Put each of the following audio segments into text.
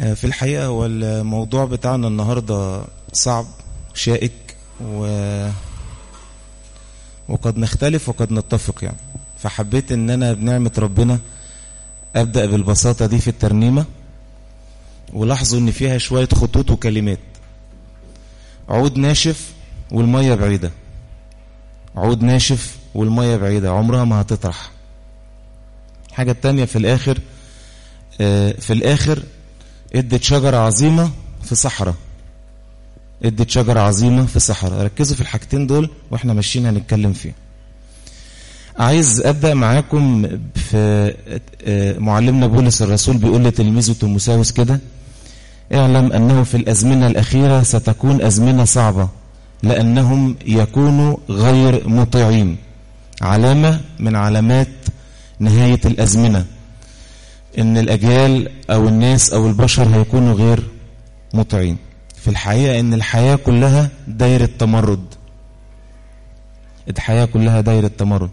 في الحقيقة هو الموضوع بتاعنا النهاردة صعب شائك و... وقد نختلف وقد نتفق يعني فحبيت ان انا بنعمة ربنا ابدأ بالبساطة دي في الترنيمة ولاحظوا ان فيها شوية خطوط وكلمات عود ناشف والمية بعيدة عود ناشف والمية بعيدة عمرها ما هتطرح حاجة التانية في الاخر في الاخر ادت شجرة عظيمة في صحراء ادت شجرة عظيمة في صحراء ركزوا في الحاجتين دول واحنا ماشيين هنتكلم فيه عايز ابدا معاكم في معلمنا بولس الرسول بيقول لتلميذه تيموساوس كده اعلم انه في الازمنه الاخيره ستكون ازمنه صعبه لانهم يكونوا غير مطيعين علامه من علامات نهايه الازمنه ان الاجيال او الناس او البشر هيكونوا غير مطيعين في الحقيقه ان الحياه كلها دايره تمرد الحياه كلها دايره تمرد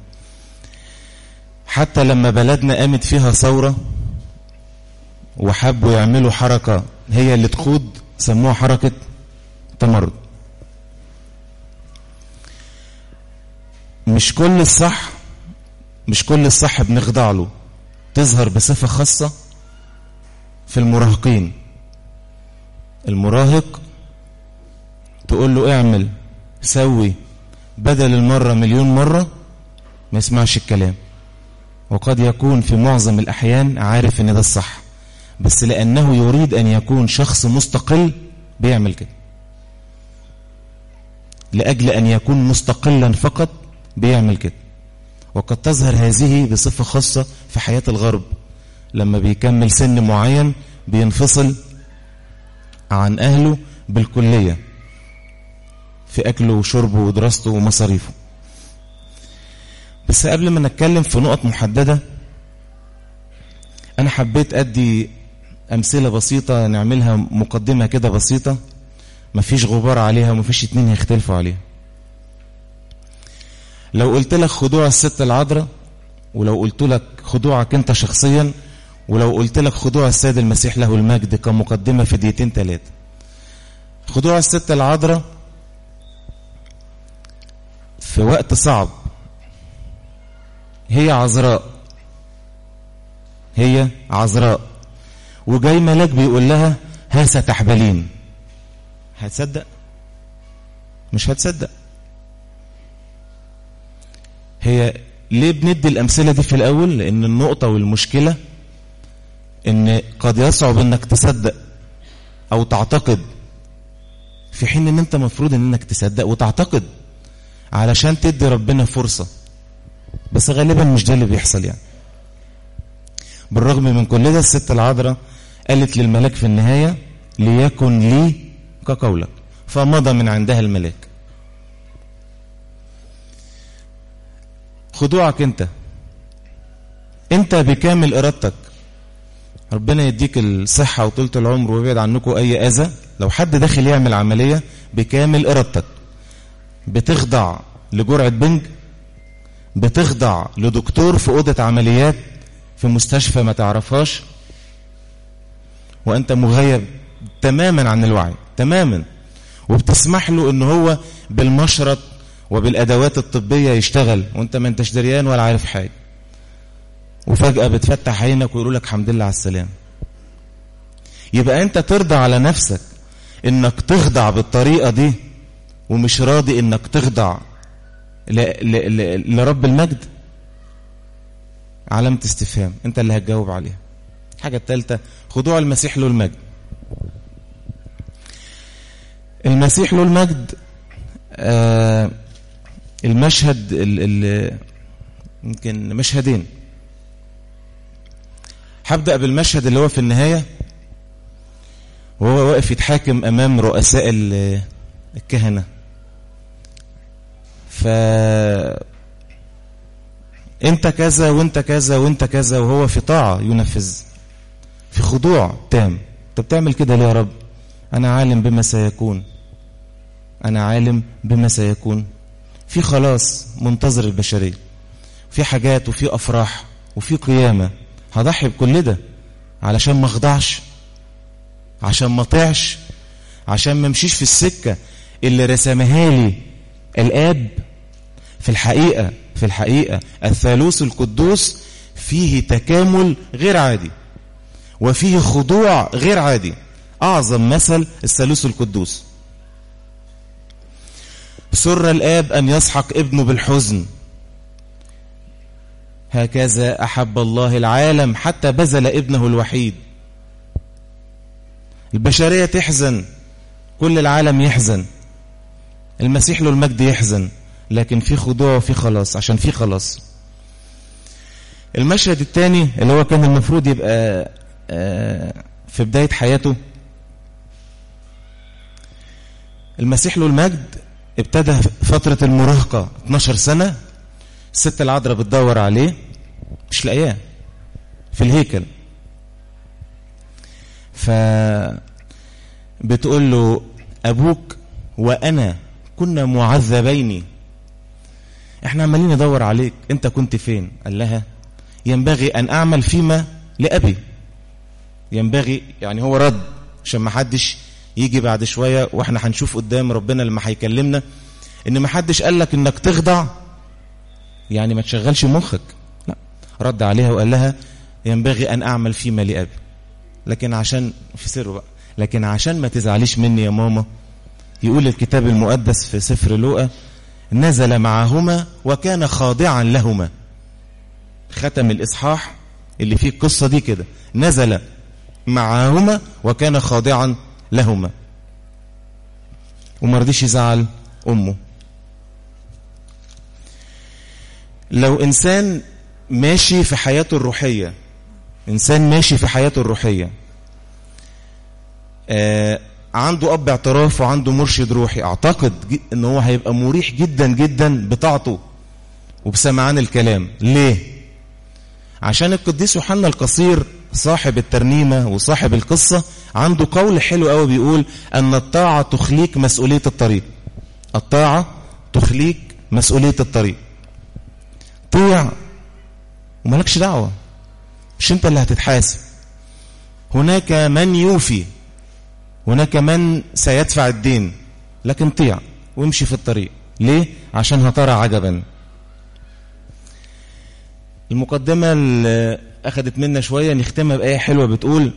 حتى لما بلدنا قامت فيها ثورة وحبوا يعملوا حركة هي اللي تخوض سموها حركة تمرد مش كل الصح مش كل الصح بنخضع له تظهر بصفة خاصة في المراهقين المراهق تقول له اعمل سوي بدل المرة مليون مرة ما يسمعش الكلام وقد يكون في معظم الأحيان عارف ان ده الصح بس لأنه يريد أن يكون شخص مستقل بيعمل كده لأجل أن يكون مستقلا فقط بيعمل كده وقد تظهر هذه بصفة خاصة في حياة الغرب لما بيكمل سن معين بينفصل عن أهله بالكلية في أكله وشربه ودراسته ومصاريفه بس قبل ما نتكلم في نقط محددة أنا حبيت أدي أمثلة بسيطة نعملها مقدمة كده بسيطة مفيش غبار عليها ومفيش اتنين هيختلفوا عليها لو قلت لك خضوع الست العذراء ولو قلت لك خضوعك انت شخصيا ولو قلت لك خضوع السيد المسيح له المجد كمقدمة في دقيقتين ثلاثة خضوع الست العذراء في وقت صعب هي عذراء هي عذراء وجاي ملاك بيقول لها ها ستحبلين هتصدق مش هتصدق هي ليه بندي الأمثلة دي في الأول لأن النقطة والمشكلة إن قد يصعب إنك تصدق أو تعتقد في حين إن أنت مفروض إنك تصدق وتعتقد علشان تدي ربنا فرصة بس غالبا مش ده اللي بيحصل يعني بالرغم من كل ده الست العذراء قالت للملاك في النهاية ليكن لي كقولك فمضى من عندها الملاك خضوعك انت انت بكامل ارادتك ربنا يديك الصحة وطولة العمر ويبعد عنكم اي اذى لو حد داخل يعمل عملية بكامل ارادتك بتخضع لجرعة بنج بتخضع لدكتور في أوضة عمليات في مستشفى ما تعرفهاش وأنت مغيب تماما عن الوعي تماما وبتسمح له ان هو بالمشرط وبالأدوات الطبية يشتغل وانت ما انتش دريان ولا عارف حاجة وفجأة بتفتح عينك ويقولوا لك حمد لله على السلام يبقى انت ترضى على نفسك انك تخضع بالطريقة دي ومش راضي انك تخضع لرب المجد علامة استفهام انت اللي هتجاوب عليها الحاجة الثالثة خضوع المسيح له المجد المسيح له المجد آه المشهد ال يمكن مشهدين هبدأ بالمشهد اللي هو في النهاية وهو واقف يتحاكم أمام رؤساء الكهنة ف انت كذا وانت كذا وانت كذا وهو في طاعة ينفذ في خضوع تام انت بتعمل كده ليه يا رب انا عالم بما سيكون انا عالم بما سيكون في خلاص منتظر البشرية في حاجات وفي افراح وفي قيامة هضحي بكل ده علشان ما اخضعش عشان ما طيعش عشان ما مشيش في السكة اللي رسمها لي الآب في الحقيقة في الحقيقة الثالوث القدوس فيه تكامل غير عادي وفيه خضوع غير عادي أعظم مثل الثالوث القدوس سر الآب أن يسحق ابنه بالحزن هكذا أحب الله العالم حتى بذل ابنه الوحيد البشرية تحزن كل العالم يحزن المسيح له المجد يحزن لكن في خضوع وفي خلاص عشان في خلاص المشهد الثاني اللي هو كان المفروض يبقى في بداية حياته المسيح له المجد ابتدى فترة المراهقة 12 سنة الست العذراء بتدور عليه مش لاقياه في الهيكل ف بتقول له أبوك وأنا كنا معذبين احنا عمالين ندور عليك انت كنت فين قال لها ينبغي أن أعمل فيما لأبي ينبغي يعني هو رد عشان ما حدش يجي بعد شوية واحنا هنشوف قدام ربنا لما هيكلمنا ان ما حدش قال لك انك تخضع يعني ما تشغلش مخك لا رد عليها وقال لها ينبغي ان اعمل فيما لابي لكن عشان في سر بقى لكن عشان ما تزعليش مني يا ماما يقول الكتاب المقدس في سفر لوقا نزل معهما وكان خاضعا لهما ختم الاصحاح اللي فيه القصه دي كده نزل معهما وكان خاضعا لهما وما رضيش يزعل امه لو انسان ماشي في حياته الروحيه انسان ماشي في حياته الروحيه آه عنده اب اعتراف وعنده مرشد روحي اعتقد ان هو هيبقى مريح جدا جدا بطاعته وبسمعان الكلام ليه عشان القديس يوحنا القصير صاحب الترنيمه وصاحب القصه عنده قول حلو قوي بيقول ان الطاعه تخليك مسؤوليه الطريق الطاعه تخليك مسؤوليه الطريق طيع ومالكش دعوه مش انت اللي هتتحاسب هناك من يوفي هناك من سيدفع الدين لكن طيع وامشي في الطريق ليه عشان هترى عجبا المقدمة اللي أخذت منا شوية نختمها بآية حلوة بتقول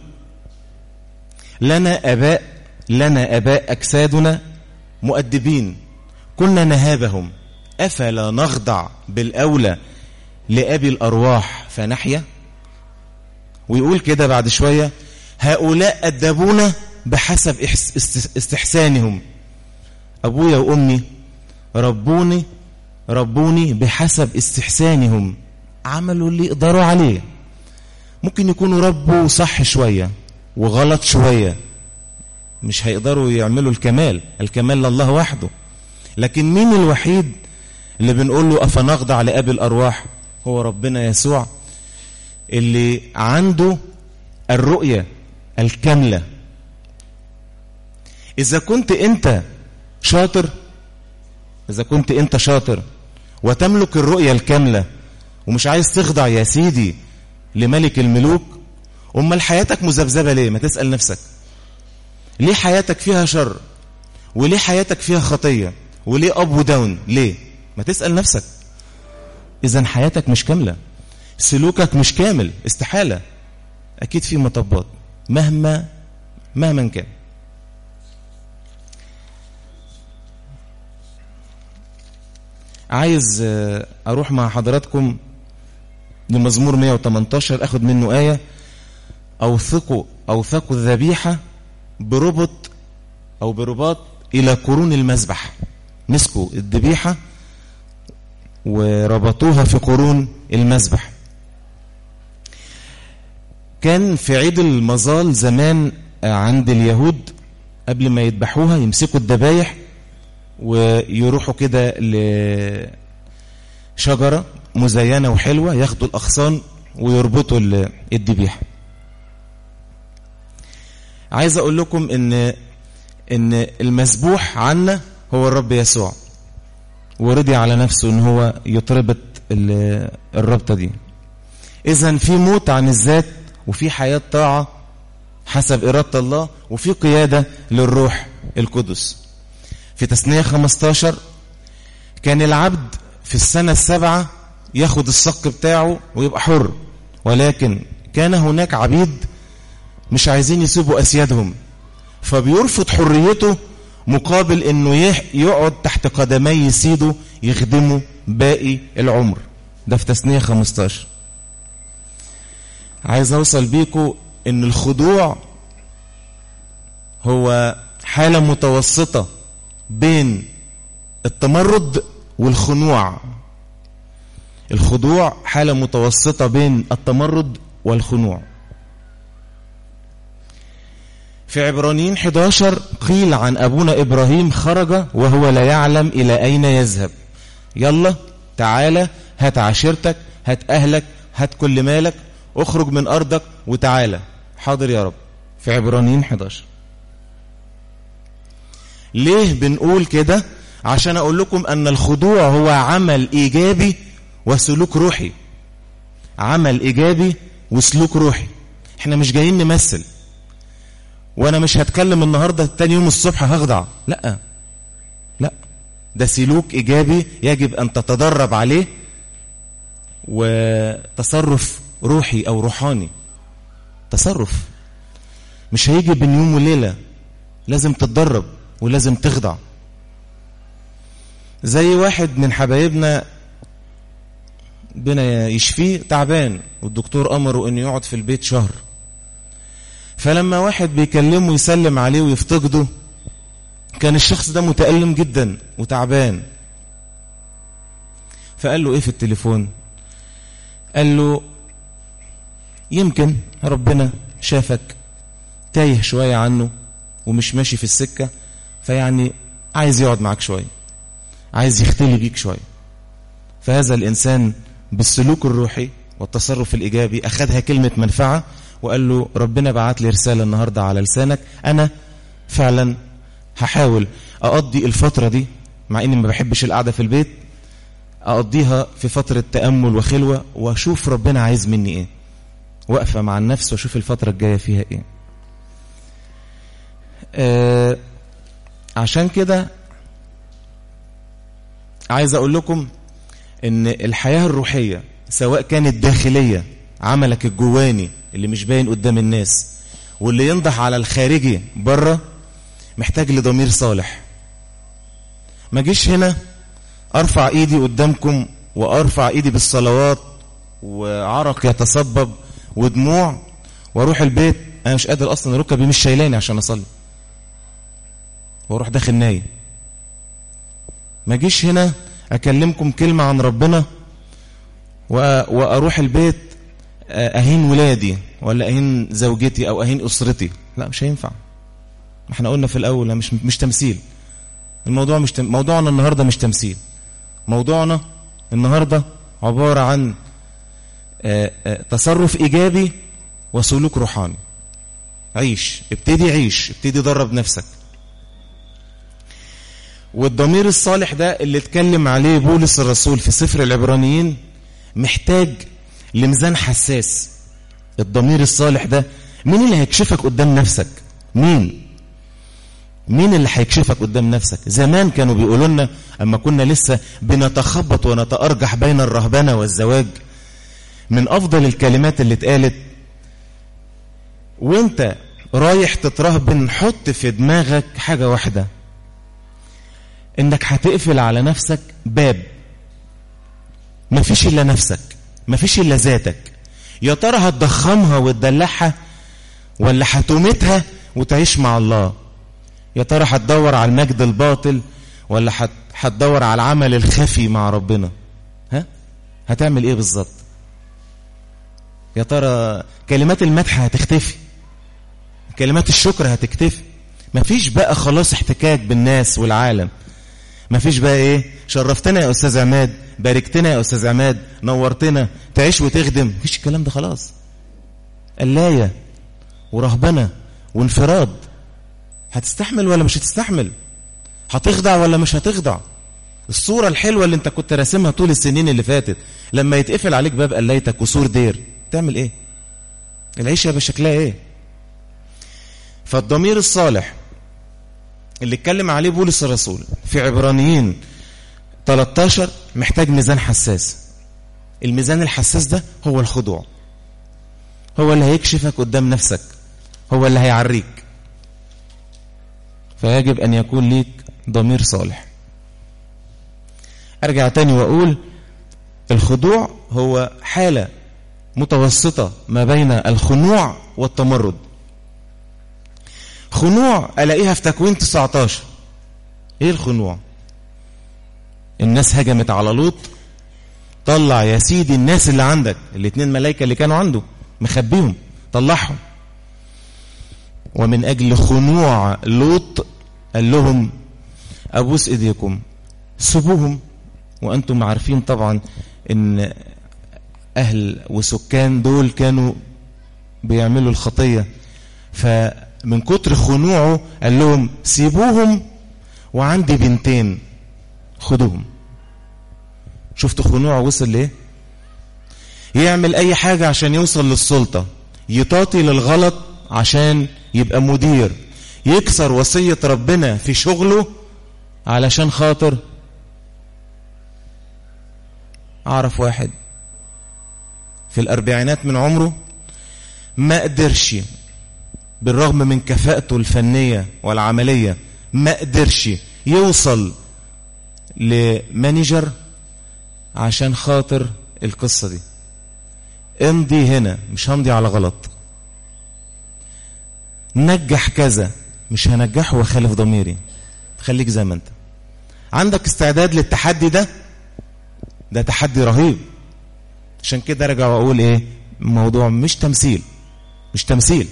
لنا أباء لنا أباء أجسادنا مؤدبين كنا نهابهم أفلا نخضع بالأولى لأبي الأرواح فنحيا ويقول كده بعد شوية هؤلاء أدبونا بحسب استحسانهم أبويا وأمي ربوني ربوني بحسب استحسانهم عملوا اللي يقدروا عليه ممكن يكونوا ربوا صح شوية وغلط شوية مش هيقدروا يعملوا الكمال الكمال لله وحده لكن مين الوحيد اللي بنقول له أفنخضع لأبي الأرواح هو ربنا يسوع اللي عنده الرؤية الكاملة إذا كنت أنت شاطر إذا كنت أنت شاطر وتملك الرؤية الكاملة ومش عايز تخضع يا سيدي لملك الملوك أمال حياتك مذبذبة ليه ما تسأل نفسك ليه حياتك فيها شر وليه حياتك فيها خطية وليه أب وداون ليه ما تسأل نفسك إذا حياتك مش كاملة سلوكك مش كامل استحالة أكيد في مطبات مهما مهما كان عايز أروح مع حضراتكم لمزمور 118 أخذ منه آية أوثقوا أوثقوا الذبيحة بربط أو برباط إلى قرون المذبح مسكوا الذبيحة وربطوها في قرون المذبح كان في عيد المظال زمان عند اليهود قبل ما يذبحوها يمسكوا الذبايح ويروحوا كده لشجرة مزينة وحلوة ياخدوا الأغصان ويربطوا الذبيحة عايز أقول لكم إن إن المذبوح عنا هو الرب يسوع ورضي على نفسه إن هو يتربط الربطة دي إذا في موت عن الذات وفي حياة طاعة حسب إرادة الله وفي قيادة للروح القدس في تثنية 15 كان العبد في السنة السابعة ياخد الصك بتاعه ويبقى حر ولكن كان هناك عبيد مش عايزين يسيبوا أسيادهم فبيرفض حريته مقابل انه يقعد تحت قدمي سيده يخدمه باقي العمر ده في تثنية 15 عايز اوصل بيكو ان الخضوع هو حالة متوسطة بين التمرد والخنوع الخضوع حالة متوسطة بين التمرد والخنوع في عبرانيين 11 قيل عن أبونا إبراهيم خرج وهو لا يعلم إلى أين يذهب يلا تعالى هات عشيرتك هات أهلك هات كل مالك اخرج من أرضك وتعالى حاضر يا رب في عبرانيين 11 ليه بنقول كده عشان أقول لكم أن الخضوع هو عمل إيجابي وسلوك روحي عمل إيجابي وسلوك روحي احنا مش جايين نمثل وانا مش هتكلم النهاردة تاني يوم الصبح هخضع لا لا ده سلوك ايجابي يجب ان تتدرب عليه وتصرف روحي او روحاني تصرف مش هيجي بين يوم وليلة لازم تتدرب ولازم تخضع زي واحد من حبايبنا بنا يشفيه تعبان والدكتور امره انه يقعد في البيت شهر فلما واحد بيكلمه يسلم عليه ويفتقده كان الشخص ده متألم جدا وتعبان فقال له ايه في التليفون قال له يمكن ربنا شافك تايه شوية عنه ومش ماشي في السكة فيعني عايز يقعد معاك شوية عايز يختلي بيك شوية فهذا الإنسان بالسلوك الروحي والتصرف الإيجابي أخذها كلمة منفعة وقال له ربنا بعت لي رسالة النهاردة على لسانك أنا فعلا هحاول أقضي الفترة دي مع إني ما بحبش القعدة في البيت أقضيها في فترة تأمل وخلوة وأشوف ربنا عايز مني إيه وقفة مع النفس وأشوف الفترة الجاية فيها إيه آه عشان كده عايز أقول لكم إن الحياة الروحية سواء كانت داخلية عملك الجواني اللي مش باين قدام الناس واللي ينضح على الخارجي بره محتاج لضمير صالح ما جيش هنا ارفع ايدي قدامكم وارفع ايدي بالصلوات وعرق يتصبب ودموع واروح البيت انا مش قادر اصلا ركبي مش شايلاني عشان اصلي واروح داخل نايم ما جيش هنا اكلمكم كلمة عن ربنا واروح البيت اهين ولادي ولا اهين زوجتي او اهين اسرتي لا مش هينفع ما احنا قلنا في الاول مش مش تمثيل الموضوع مش تم... موضوعنا النهارده مش تمثيل موضوعنا النهارده عباره عن آآ آآ تصرف ايجابي وسلوك روحاني عيش ابتدي عيش ابتدي درب نفسك والضمير الصالح ده اللي اتكلم عليه بولس الرسول في سفر العبرانيين محتاج لميزان حساس الضمير الصالح ده مين اللي هيكشفك قدام نفسك مين مين اللي هيكشفك قدام نفسك زمان كانوا بيقولوا لنا اما كنا لسه بنتخبط ونتأرجح بين الرهبنة والزواج من افضل الكلمات اللي اتقالت وانت رايح تترهبن حط في دماغك حاجة واحدة انك هتقفل على نفسك باب مفيش الا نفسك مفيش الا ذاتك يا ترى هتضخمها وتدلعها ولا هتمتها وتعيش مع الله يا ترى هتدور على المجد الباطل ولا هتدور على العمل الخفي مع ربنا ها هتعمل ايه بالظبط يا ترى كلمات المدح هتختفي كلمات الشكر هتختفي مفيش بقى خلاص احتكاك بالناس والعالم مفيش بقى ايه شرفتنا يا استاذ عماد باركتنا يا استاذ عماد نورتنا تعيش وتخدم مفيش الكلام ده خلاص قلاية ورهبنة وانفراد هتستحمل ولا مش هتستحمل هتخضع ولا مش هتخضع الصورة الحلوة اللي انت كنت راسمها طول السنين اللي فاتت لما يتقفل عليك باب قلايتك وسور دير تعمل ايه العيشة بشكلها ايه فالضمير الصالح اللي اتكلم عليه بولس الرسول في عبرانيين 13 محتاج ميزان حساس الميزان الحساس ده هو الخضوع هو اللي هيكشفك قدام نفسك هو اللي هيعريك فيجب أن يكون ليك ضمير صالح أرجع تاني وأقول الخضوع هو حالة متوسطة ما بين الخنوع والتمرد خنوع ألاقيها في تكوين 19 إيه الخنوع الناس هجمت على لوط طلع يا سيدي الناس اللي عندك الاثنين ملايكة اللي كانوا عنده مخبيهم طلعهم ومن أجل خنوع لوط قال لهم أبوس إيديكم سبوهم وأنتم عارفين طبعا إن أهل وسكان دول كانوا بيعملوا الخطية فمن كتر خنوعه قال لهم سيبوهم وعندي بنتين خدوهم شفتوا خنوعه وصل ليه يعمل أي حاجة عشان يوصل للسلطة يطاطي للغلط عشان يبقى مدير يكسر وصية ربنا في شغله علشان خاطر أعرف واحد في الأربعينات من عمره ما قدرش بالرغم من كفاءته الفنية والعملية ما قدرش يوصل لمانجر عشان خاطر القصة دي امضي هنا مش همضي على غلط نجح كذا مش هنجحه واخالف ضميري خليك زي ما انت عندك استعداد للتحدي ده ده تحدي رهيب عشان كده ارجع واقول ايه الموضوع مش تمثيل مش تمثيل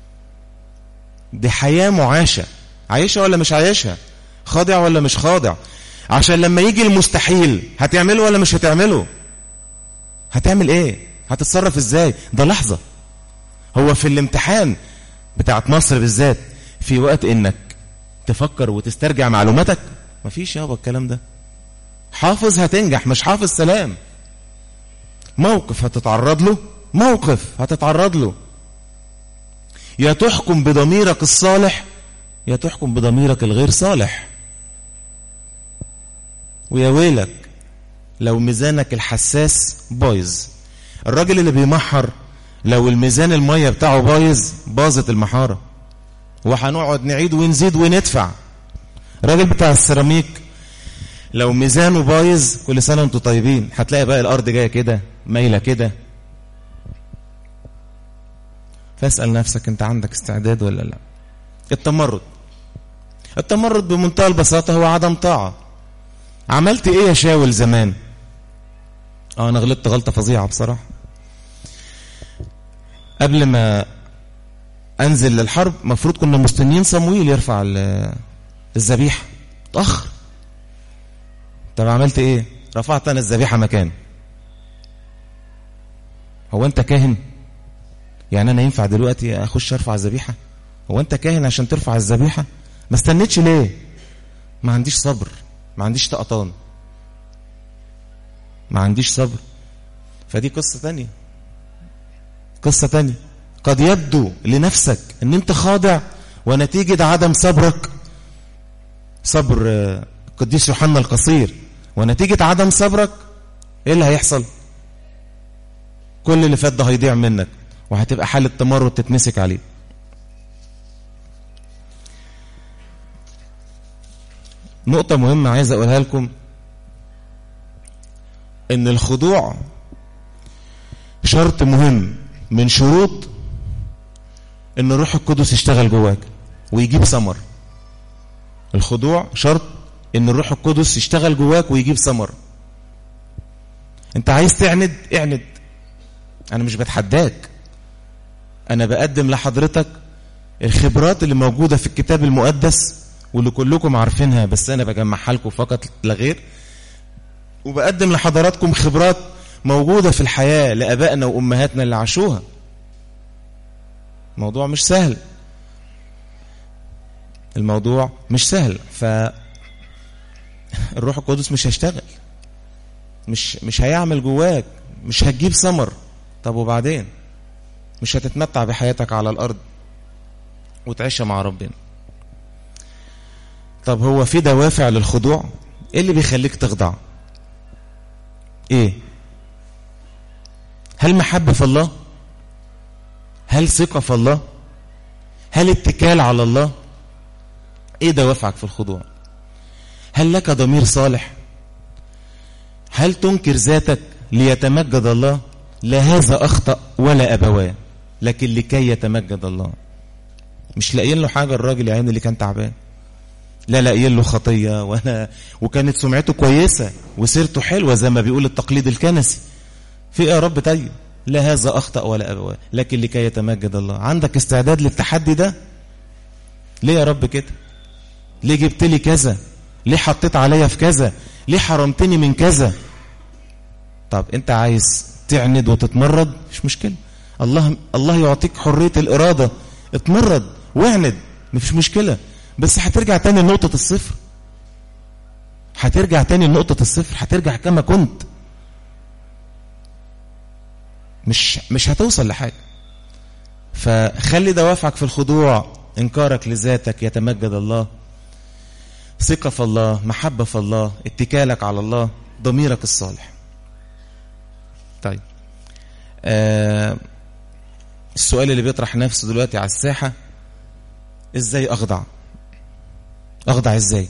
دي حياة معاشة عايشها ولا مش عايشها خاضع ولا مش خاضع عشان لما يجي المستحيل هتعمله ولا مش هتعمله هتعمل ايه هتتصرف ازاي ده لحظة هو في الامتحان بتاعت مصر بالذات في وقت انك تفكر وتسترجع معلوماتك مفيش يابا الكلام ده حافظ هتنجح مش حافظ سلام موقف هتتعرض له موقف هتتعرض له يا تحكم بضميرك الصالح يا تحكم بضميرك الغير صالح ويا ويلك لو ميزانك الحساس بايظ الراجل اللي بيمحر لو الميزان المية بتاعه بايظ باظت المحارة وهنقعد نعيد ونزيد وندفع الراجل بتاع السيراميك لو ميزانه بايظ كل سنة وانتم طيبين هتلاقي بقى الأرض جاية كده مايلة كده فاسأل نفسك انت عندك استعداد ولا لا التمرد التمرد بمنتهى البساطة هو عدم طاعة عملت ايه يا شاول زمان اه انا غلطت غلطة فظيعة بصراحة قبل ما انزل للحرب مفروض كنا مستنيين صمويل يرفع الذبيحة اتأخر طب عملت ايه رفعت انا الذبيحة مكان هو انت كاهن يعني انا ينفع دلوقتي اخش ارفع الذبيحة هو انت كاهن عشان ترفع الذبيحة ما استنيتش ليه ما عنديش صبر ما عنديش طقطان ما عنديش صبر فدي قصة تانية قصة تانية قد يبدو لنفسك ان انت خاضع ونتيجة عدم صبرك صبر قديس يوحنا القصير ونتيجة عدم صبرك ايه اللي هيحصل كل اللي فات ده هيضيع منك وهتبقى حالة تمرد تتمسك عليه نقطة مهمة عايز أقولها لكم إن الخضوع شرط مهم من شروط إن الروح القدس يشتغل جواك ويجيب ثمر الخضوع شرط إن الروح القدس يشتغل جواك ويجيب ثمر أنت عايز تعند اعند أنا مش بتحداك أنا بقدم لحضرتك الخبرات اللي موجودة في الكتاب المقدس واللي كلكم عارفينها بس أنا بجمعها لكم فقط لا غير وبقدم لحضراتكم خبرات موجودة في الحياة لأبائنا وأمهاتنا اللي عاشوها الموضوع مش سهل الموضوع مش سهل ف الروح القدس مش هيشتغل مش مش هيعمل جواك مش هتجيب ثمر طب وبعدين مش هتتمتع بحياتك على الأرض وتعيشها مع ربنا طب هو في دوافع للخضوع ايه اللي بيخليك تخضع ايه هل محبة في الله هل ثقة في الله هل اتكال على الله ايه دوافعك في الخضوع هل لك ضمير صالح هل تنكر ذاتك ليتمجد الله لا هذا أخطأ ولا أبواه لكن لكي يتمجد الله مش لاقيين له حاجة الراجل يا عيني اللي كان تعبان لا لاقيين له خطية وأنا وكانت سمعته كويسة وسيرته حلوة زي ما بيقول التقليد الكنسي في إيه يا رب طيب لا هذا أخطأ ولا أبواه لكن لكي يتمجد الله عندك استعداد للتحدي ده ليه يا رب كده ليه جبت لي كذا ليه حطيت عليا في كذا ليه حرمتني من كذا طب انت عايز تعند وتتمرد مش مشكلة الله الله يعطيك حرية الإرادة اتمرد واعند مفيش مشكلة بس هترجع تاني لنقطة الصفر هترجع تاني لنقطة الصفر هترجع كما كنت مش مش هتوصل لحاجة فخلي دوافعك في الخضوع انكارك لذاتك يتمجد الله ثقة في الله محبة في الله اتكالك على الله ضميرك الصالح طيب آه السؤال اللي بيطرح نفسه دلوقتي على الساحة ازاي اخضع اخضع ازاي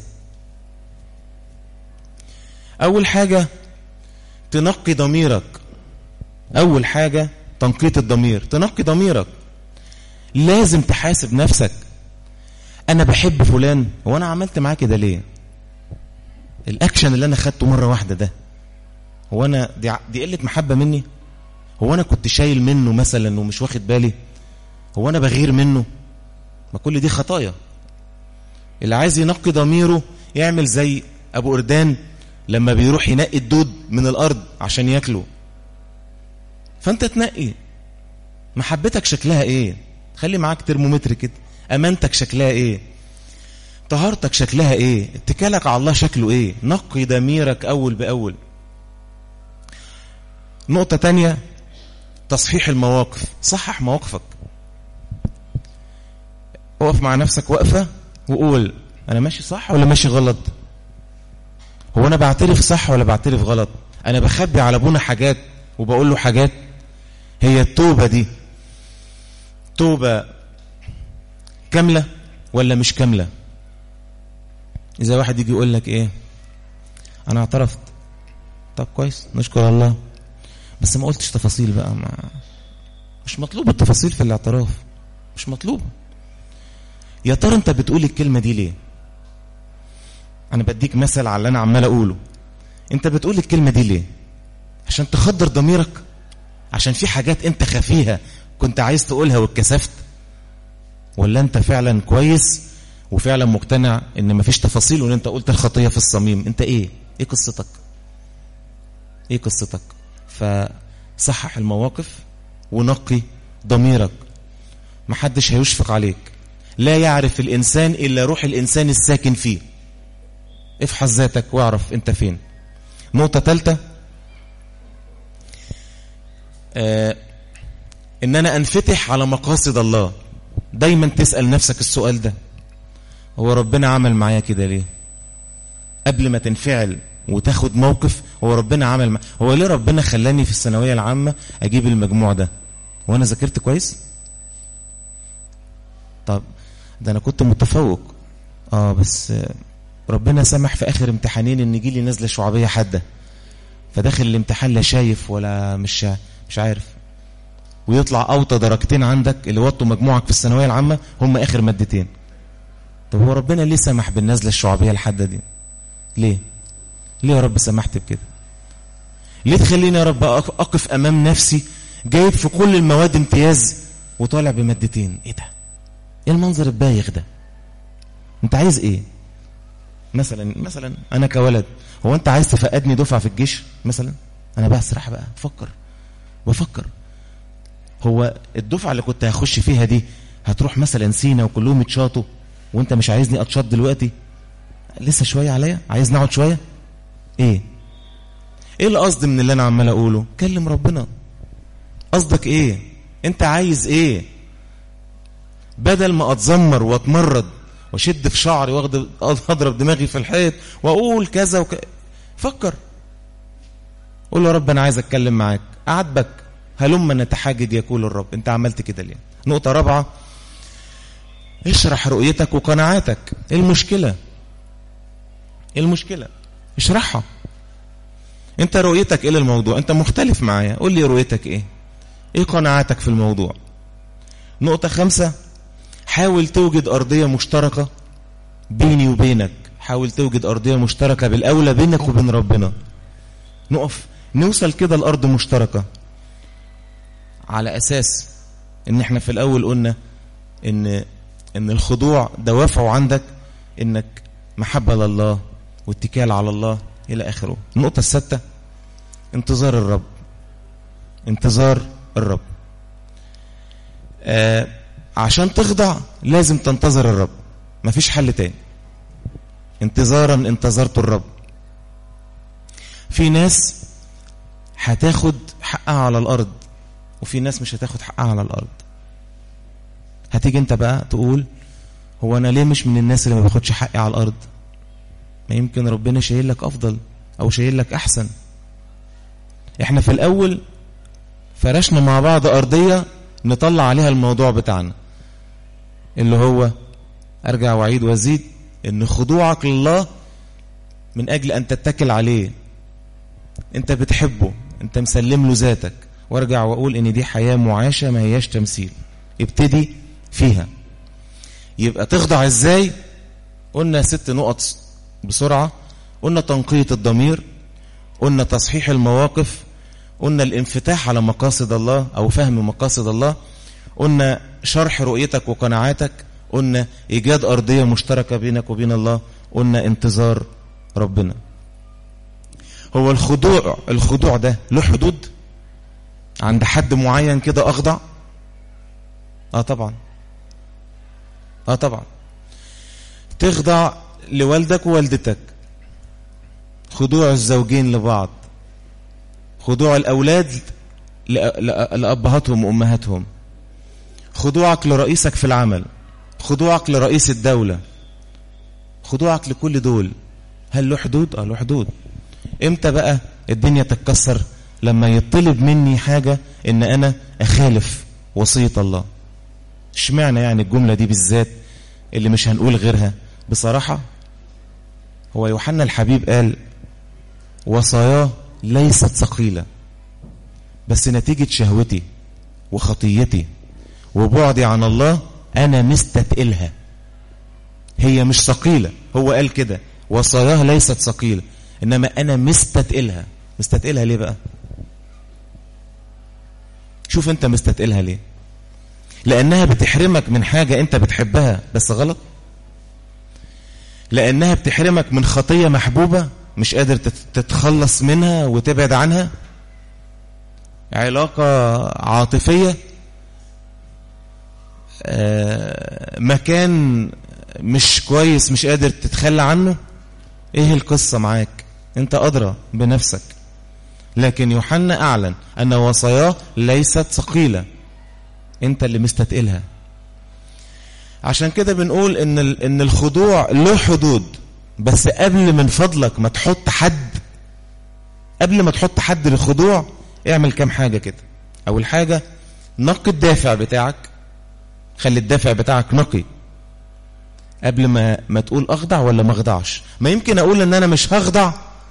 اول حاجة تنقي ضميرك اول حاجة تنقية الضمير تنقي ضميرك لازم تحاسب نفسك انا بحب فلان هو انا عملت معاه كده ليه الاكشن اللي انا خدته مرة واحدة ده هو انا دي, دي قلة محبة مني هو انا كنت شايل منه مثلا ومش واخد بالي هو انا بغير منه ما كل دي خطايا اللي عايز ينقي ضميره يعمل زي ابو اردان لما بيروح ينقي الدود من الارض عشان ياكله فانت تنقي محبتك شكلها ايه خلي معاك ترمومتر كده امانتك شكلها ايه طهارتك شكلها ايه اتكالك على الله شكله ايه نقي ضميرك اول باول نقطة تانية تصحيح المواقف صحح مواقفك اقف مع نفسك وقفة وقول انا ماشي صح ولا ماشي غلط هو انا بعترف صح ولا بعترف غلط انا بخبي على ابونا حاجات وبقول له حاجات هي التوبة دي توبة كاملة ولا مش كاملة إذا واحد يجي يقول لك إيه أنا اعترفت طب كويس نشكر الله بس ما قلتش تفاصيل بقى ما مش مطلوب التفاصيل في الاعتراف مش مطلوب يا ترى انت بتقول الكلمة دي ليه انا بديك مثل على اللي انا عمال اقوله انت بتقول الكلمة دي ليه عشان تخدر ضميرك عشان في حاجات انت خفيها كنت عايز تقولها واتكسفت ولا انت فعلا كويس وفعلا مقتنع ان مفيش تفاصيل وان انت قلت الخطية في الصميم انت ايه ايه قصتك ايه قصتك فصحح المواقف ونقي ضميرك محدش هيشفق عليك لا يعرف الإنسان إلا روح الإنسان الساكن فيه افحص ذاتك واعرف انت فين نقطة ثالثة آه ان انا انفتح على مقاصد الله دايما تسأل نفسك السؤال ده هو ربنا عمل معايا كده ليه قبل ما تنفعل وتاخد موقف هو ربنا عمل مع... هو ليه ربنا خلاني في الثانويه العامه اجيب المجموع ده وانا ذاكرت كويس طب ده انا كنت متفوق اه بس ربنا سمح في اخر امتحانين ان يجي لي نزله شعبيه حاده فداخل الامتحان لا شايف ولا مش مش عارف ويطلع اوطى درجتين عندك اللي وطوا مجموعك في الثانويه العامه هم اخر مادتين طب هو ربنا ليه سمح بالنزله الشعبيه الحاده دي ليه ليه يا رب سمحت بكده ليه تخليني يا رب اقف امام نفسي جايب في كل المواد امتياز وطالع بمادتين ايه ده ايه المنظر البايخ ده انت عايز ايه مثلا مثلا انا كولد هو انت عايز تفقدني دفعه في الجيش مثلا انا بسرح بقى بفكر بفكر هو الدفعه اللي كنت هخش فيها دي هتروح مثلا سينا وكلهم يتشاطوا وانت مش عايزني اتشاط دلوقتي لسه شويه عليا عايز نقعد شويه ايه ايه القصد من اللي انا عمال اقوله كلم ربنا قصدك ايه انت عايز ايه بدل ما اتذمر واتمرد واشد في شعري واخد اضرب دماغي في الحيط واقول كذا وك... فكر قول له يا رب انا عايز اتكلم معاك اعاتبك هلما نتحاجد يقول الرب انت عملت كده ليه نقطه رابعه اشرح رؤيتك وقناعاتك ايه المشكله ايه المشكله اشرحها انت رؤيتك ايه للموضوع انت مختلف معايا قول لي رؤيتك ايه ايه قناعاتك في الموضوع نقطة خمسة حاول توجد أرضية مشتركة بيني وبينك حاول توجد أرضية مشتركة بالأولى بينك وبين ربنا نقف نوصل كده الأرض مشتركة على أساس إن إحنا في الأول قلنا إن إن الخضوع دوافعه عندك إنك محبة لله واتكال على الله إلى آخره النقطة السادسة انتظار الرب انتظار الرب آه عشان تخضع لازم تنتظر الرب مفيش حل تاني انتظارا انتظرت الرب في ناس هتاخد حقها على الارض وفي ناس مش هتاخد حقها على الارض هتيجي انت بقى تقول هو انا ليه مش من الناس اللي ما باخدش حقي على الارض ما يمكن ربنا شايل لك افضل او شايل لك احسن احنا في الاول فرشنا مع بعض ارضيه نطلع عليها الموضوع بتاعنا اللي هو ارجع واعيد وازيد ان خضوعك لله من اجل ان تتكل عليه انت بتحبه انت مسلم له ذاتك وارجع واقول ان دي حياه معاشه ما هياش تمثيل ابتدي فيها يبقى تخضع ازاي قلنا ست نقط بسرعه قلنا تنقيه الضمير قلنا تصحيح المواقف قلنا الانفتاح على مقاصد الله او فهم مقاصد الله قلنا شرح رؤيتك وقناعاتك قلنا ايجاد ارضيه مشتركه بينك وبين الله قلنا انتظار ربنا هو الخضوع الخضوع ده له حدود عند حد معين كده اخضع اه طبعا اه طبعا تخضع لوالدك ووالدتك خضوع الزوجين لبعض خضوع الأولاد لأبهاتهم وأمهاتهم خضوعك لرئيسك في العمل خضوعك لرئيس الدولة خضوعك لكل دول هل له حدود؟ اه له حدود امتى بقى الدنيا تتكسر لما يطلب مني حاجة ان انا اخالف وصية الله اشمعنى يعني الجملة دي بالذات اللي مش هنقول غيرها بصراحة هو يوحنا الحبيب قال وصاياه ليست ثقيلة بس نتيجة شهوتي وخطيتي وبعدي عن الله أنا مستتقلها هي مش ثقيلة هو قال كده وصاياه ليست ثقيلة إنما أنا مستتقلها مستتقلها ليه بقى شوف أنت مستتقلها ليه لأنها بتحرمك من حاجة أنت بتحبها بس غلط لأنها بتحرمك من خطية محبوبة مش قادر تتخلص منها وتبعد عنها علاقة عاطفية مكان مش كويس مش قادر تتخلى عنه ايه القصة معاك انت أدرى بنفسك لكن يوحنا أعلن أن وصاياه ليست ثقيلة انت اللي مستتقلها عشان كده بنقول ان ان الخضوع له حدود بس قبل من فضلك ما تحط حد قبل ما تحط حد للخضوع اعمل كام حاجة كده اول حاجة نقي الدافع بتاعك خلي الدافع بتاعك نقي قبل ما ما تقول اخضع ولا ما اخضعش ما يمكن اقول ان انا مش هخضع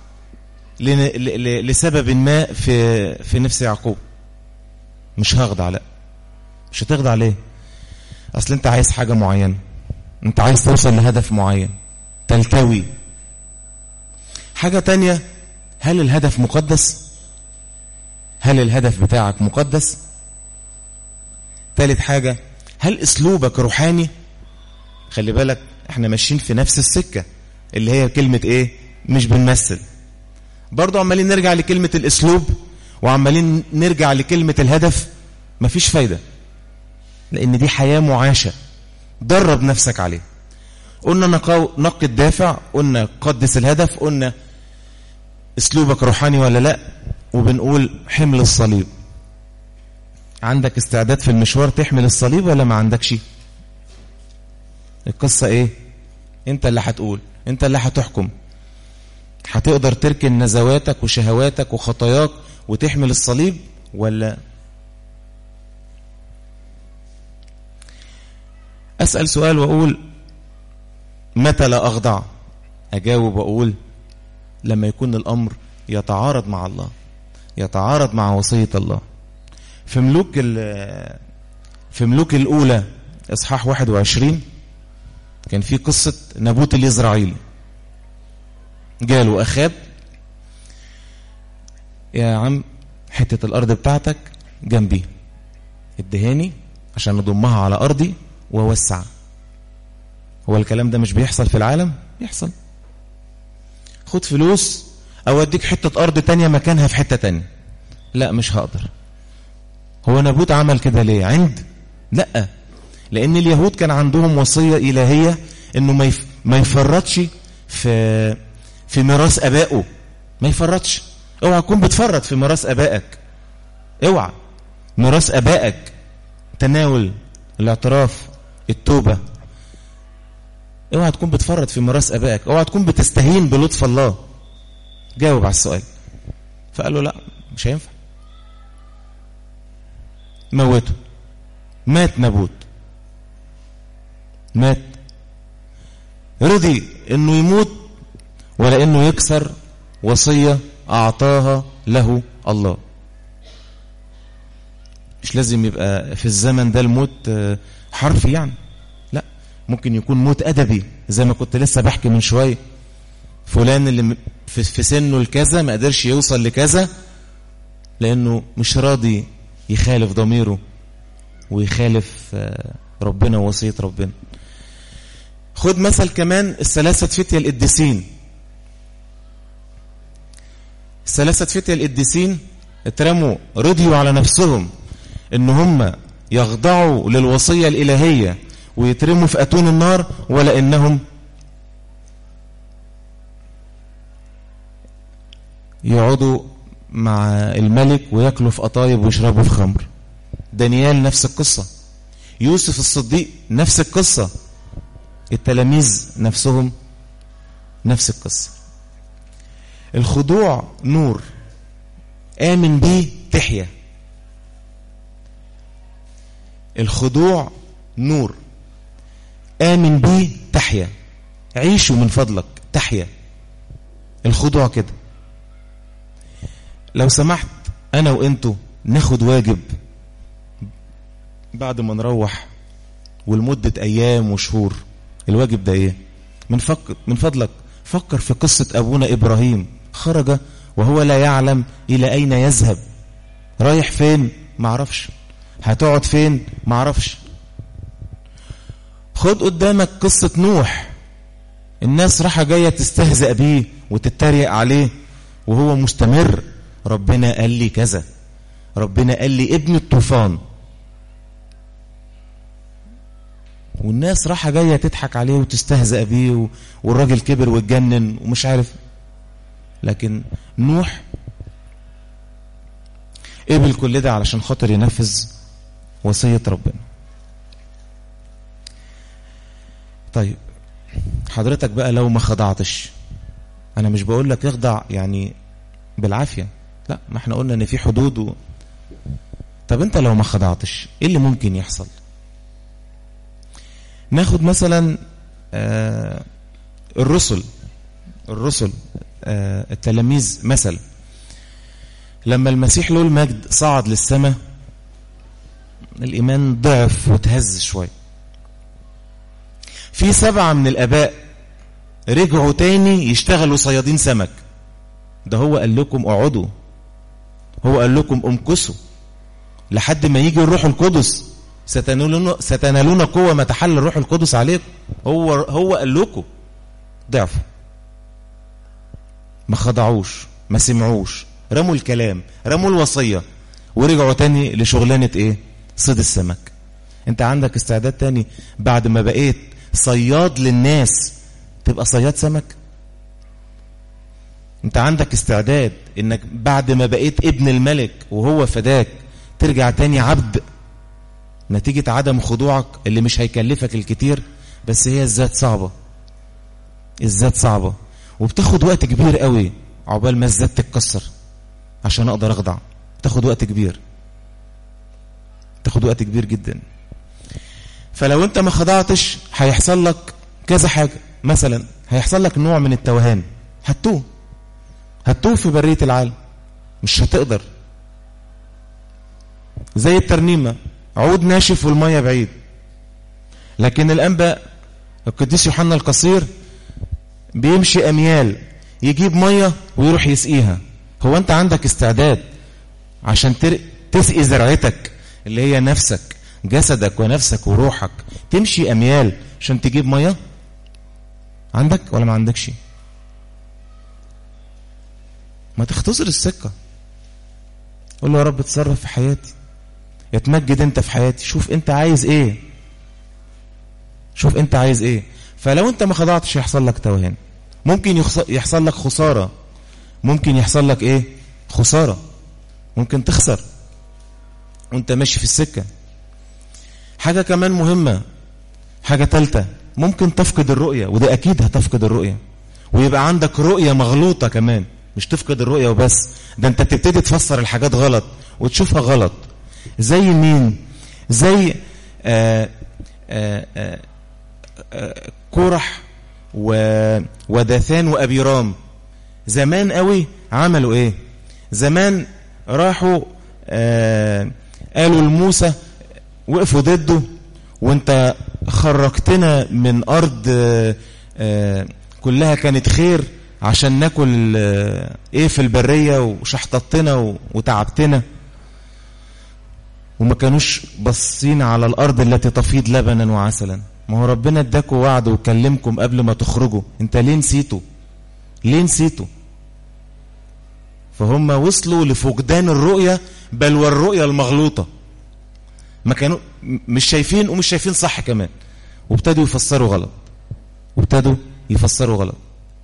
لسبب ما في في نفس يعقوب مش هخضع لا مش هتخضع ليه اصل انت عايز حاجة معينة انت عايز توصل لهدف معين تلتوي حاجة تانية هل الهدف مقدس هل الهدف بتاعك مقدس ثالث حاجة هل اسلوبك روحاني خلي بالك احنا ماشيين في نفس السكة اللي هي كلمة ايه مش بنمثل برضو عمالين نرجع لكلمة الاسلوب وعمالين نرجع لكلمة الهدف مفيش فايدة لان دي حياة معاشة درب نفسك عليه قلنا نقو... نقي الدافع قلنا قدس الهدف قلنا اسلوبك روحاني ولا لا وبنقول حمل الصليب عندك استعداد في المشوار تحمل الصليب ولا ما عندكش القصة ايه انت اللي هتقول انت اللي هتحكم هتقدر تركن نزواتك وشهواتك وخطاياك وتحمل الصليب ولا أسأل سؤال وأقول متى لا أخضع أجاوب وأقول لما يكون الأمر يتعارض مع الله يتعارض مع وصية الله في ملوك في ملوك الأولى إصحاح 21 كان في قصة نبوت الإزرائيلي جاله أخاب يا عم حتة الأرض بتاعتك جنبي ادهاني عشان نضمها على أرضي ووسع هو الكلام ده مش بيحصل في العالم بيحصل خد فلوس او اديك حتة ارض تانية مكانها في حتة تانية لا مش هقدر هو نبوت عمل كده ليه عند لا لان اليهود كان عندهم وصية الهية انه ما ما يفرطش في في ميراث ابائه ما يفرطش اوعى تكون بتفرط في ميراث ابائك اوعى ميراث ابائك تناول الاعتراف التوبة اوعى تكون بتفرط في ميراث ابائك اوعى تكون بتستهين بلطف الله جاوب على السؤال فقال له لا مش هينفع موته مات نبوت مات رضي انه يموت ولا انه يكسر وصية اعطاها له الله مش لازم يبقى في الزمن ده الموت حرفي يعني لا ممكن يكون موت ادبي زي ما كنت لسه بحكي من شويه فلان اللي في سنه الكذا ما قدرش يوصل لكذا لانه مش راضي يخالف ضميره ويخالف ربنا ووصيه ربنا خد مثل كمان الثلاثه فتية القديسين الثلاثه فتية القديسين اترموا رضيوا على نفسهم ان هم يخضعوا للوصية الإلهية ويترموا في أتون النار ولا إنهم يقعدوا مع الملك ويأكلوا في قطايب ويشربوا في خمر دانيال نفس القصة يوسف الصديق نفس القصة التلاميذ نفسهم نفس القصة الخضوع نور آمن بيه تحيا الخضوع نور آمن بيه تحيا عيشوا من فضلك تحيا الخضوع كده لو سمحت أنا وإنتوا ناخد واجب بعد ما نروح ولمدة أيام وشهور الواجب ده إيه من, فك... من فضلك فكر في قصة أبونا إبراهيم خرج وهو لا يعلم إلى أين يذهب رايح فين معرفش هتقعد فين معرفش خد قدامك قصة نوح الناس راحة جاية تستهزأ بيه وتتريق عليه وهو مستمر ربنا قال لي كذا ربنا قال لي ابن الطوفان والناس راحة جاية تضحك عليه وتستهزأ بيه والراجل كبر واتجنن ومش عارف لكن نوح قبل كل ده علشان خاطر ينفذ وصية ربنا طيب حضرتك بقى لو ما خضعتش انا مش بقول لك اخضع يعني بالعافية لا ما احنا قلنا ان في حدود و... طب انت لو ما خضعتش ايه اللي ممكن يحصل ناخد مثلا آه الرسل الرسل آه التلاميذ مثل لما المسيح له المجد صعد للسماء الإيمان ضعف وتهز شوية في سبعة من الآباء رجعوا تاني يشتغلوا صيادين سمك ده هو قال لكم اقعدوا هو قال لكم امكسوا لحد ما يجي الروح القدس ستنالون ستنالون قوة ما تحل الروح القدس عليكم هو هو قال لكم ضعفوا ما خضعوش ما سمعوش رموا الكلام رموا الوصية ورجعوا تاني لشغلانة ايه صيد السمك انت عندك استعداد تاني بعد ما بقيت صياد للناس تبقى صياد سمك انت عندك استعداد انك بعد ما بقيت ابن الملك وهو فداك ترجع تاني عبد نتيجة عدم خضوعك اللي مش هيكلفك الكتير بس هي الذات صعبة الذات صعبة وبتاخد وقت كبير قوي عقبال ما الذات تتكسر عشان اقدر اخضع تاخد وقت كبير تاخد وقت كبير جدا فلو انت ما خضعتش هيحصل لك كذا حاجة مثلا هيحصل لك نوع من التوهان هتوه هتوه في برية العالم مش هتقدر زي الترنيمة عود ناشف والمية بعيد لكن الأنبا القديس يوحنا القصير بيمشي أميال يجيب مية ويروح يسقيها هو أنت عندك استعداد عشان تر... تسقي زرعتك اللي هي نفسك جسدك ونفسك وروحك تمشي أميال عشان تجيب مية عندك ولا ما عندكش ما تختصر السكة قول له يا رب تصرف في حياتي يتمجد انت في حياتي شوف انت عايز ايه شوف انت عايز ايه فلو انت ما خضعتش يحصل لك توهان ممكن يحصل لك خسارة ممكن يحصل لك ايه خسارة ممكن تخسر وانت ماشي في السكة حاجة كمان مهمة حاجة تالتة ممكن تفقد الرؤية وده اكيد هتفقد الرؤية ويبقى عندك رؤية مغلوطة كمان مش تفقد الرؤية وبس ده انت تبتدي تفسر الحاجات غلط وتشوفها غلط زي مين زي آآ آآ آآ كورح وداثان وأبيرام زمان قوي عملوا ايه زمان راحوا قالوا لموسى وقفوا ضده وانت خرجتنا من أرض كلها كانت خير عشان ناكل ايه في البرية وشحطتنا وتعبتنا وما كانوش باصين على الارض التي تفيض لبنا وعسلا ما هو ربنا اداكوا وعد وكلمكم قبل ما تخرجوا انت ليه نسيته ليه نسيته فهم وصلوا لفقدان الرؤية بل والرؤية المغلوطة ما كانوا مش شايفين ومش شايفين صح كمان وابتدوا يفسروا غلط وابتدوا يفسروا غلط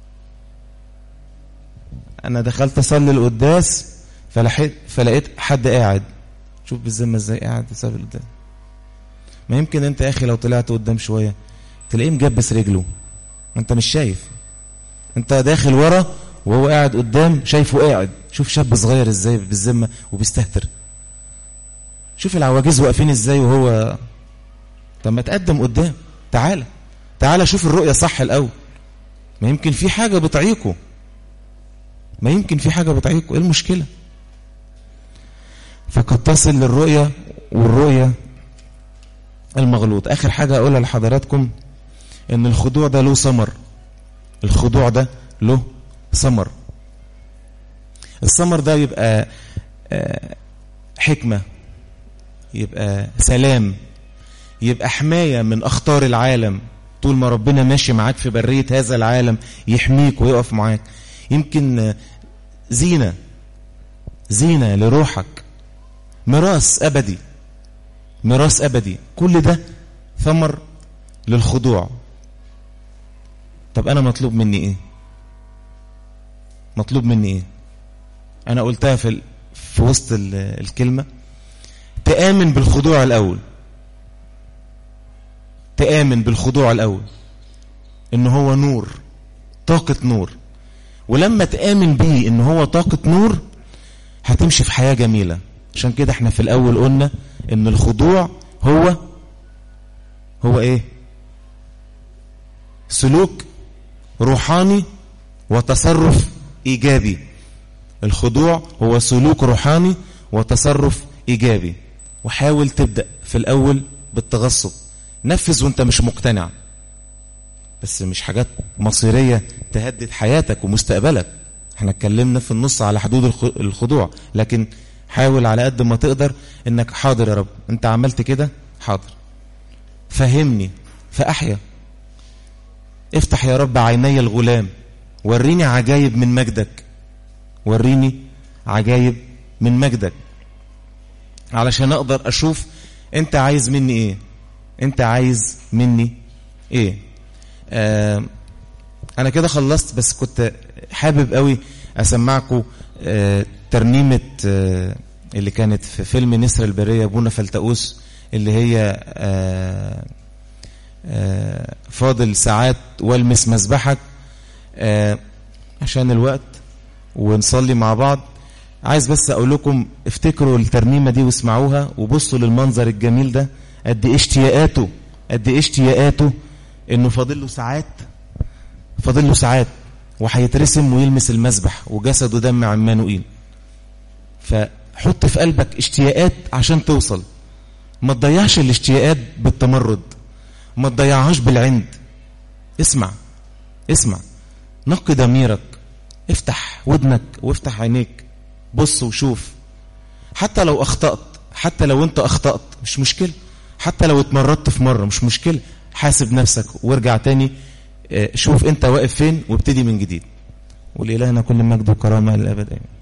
انا دخلت اصلي القداس فلقيت فلقيت حد قاعد شوف بالذمه ازاي قاعد بسبب قدام ما يمكن انت يا اخي لو طلعت قدام شويه تلاقيه مجبس رجله انت مش شايف انت داخل ورا وهو قاعد قدام شايفه قاعد شوف شاب صغير ازاي بالذمه وبيستهتر شوف العواجيز واقفين ازاي وهو طب ما تقدم قدام تعالى تعالى شوف الرؤيه صح الاول ما يمكن في حاجه بتعيقه ما يمكن في حاجه بتعيقه ايه المشكله فقد تصل للرؤية والرؤية المغلوط آخر حاجة أقولها لحضراتكم إن الخضوع ده له ثمر الخضوع ده له ثمر الثمر ده يبقى حكمة يبقى سلام يبقى حماية من أخطار العالم طول ما ربنا ماشي معاك في برية هذا العالم يحميك ويقف معاك يمكن زينة زينة لروحك ميراث أبدي ميراث أبدي كل ده ثمر للخضوع طب أنا مطلوب مني إيه مطلوب مني إيه أنا قلتها في, في وسط الكلمة تآمن بالخضوع الأول تآمن بالخضوع الأول إن هو نور طاقة نور ولما تآمن بيه إن هو طاقة نور هتمشي في حياة جميلة عشان كده احنا في الأول قلنا إن الخضوع هو هو إيه سلوك روحاني وتصرف إيجابي الخضوع هو سلوك روحاني وتصرف إيجابي وحاول تبدأ في الأول بالتغصب نفذ وانت مش مقتنع بس مش حاجات مصيرية تهدد حياتك ومستقبلك احنا اتكلمنا في النص على حدود الخضوع لكن حاول على قد ما تقدر انك حاضر يا رب انت عملت كده حاضر فهمني فأحيا افتح يا رب عيني الغلام وريني عجايب من مجدك وريني عجايب من مجدك علشان اقدر اشوف انت عايز مني ايه انت عايز مني ايه آه انا كده خلصت بس كنت حابب قوي اسمعكم آه ترنيمة آه اللي كانت في فيلم نسر البرية بونا فلتقوس اللي هي آه آه، فاضل ساعات والمس مسبحك آه، عشان الوقت ونصلي مع بعض عايز بس اقول لكم افتكروا الترنيمه دي واسمعوها وبصوا للمنظر الجميل ده قد ايه اشتياقاته قد ايه اشتياقاته انه فاضل له ساعات فاضل له ساعات وهيترسم ويلمس المسبح وجسده دم عمانوئيل فحط في قلبك اشتياقات عشان توصل ما تضيعش الاشتياقات بالتمرد ما تضيعهاش بالعند اسمع اسمع نقي ضميرك افتح ودنك وافتح عينيك بص وشوف حتى لو اخطأت حتى لو انت اخطأت مش مشكلة حتى لو اتمردت في مرة مش مشكلة حاسب نفسك وارجع تاني اه، شوف انت واقف فين وابتدي من جديد ولإلهنا كل مجد وكرامة للأبد آمين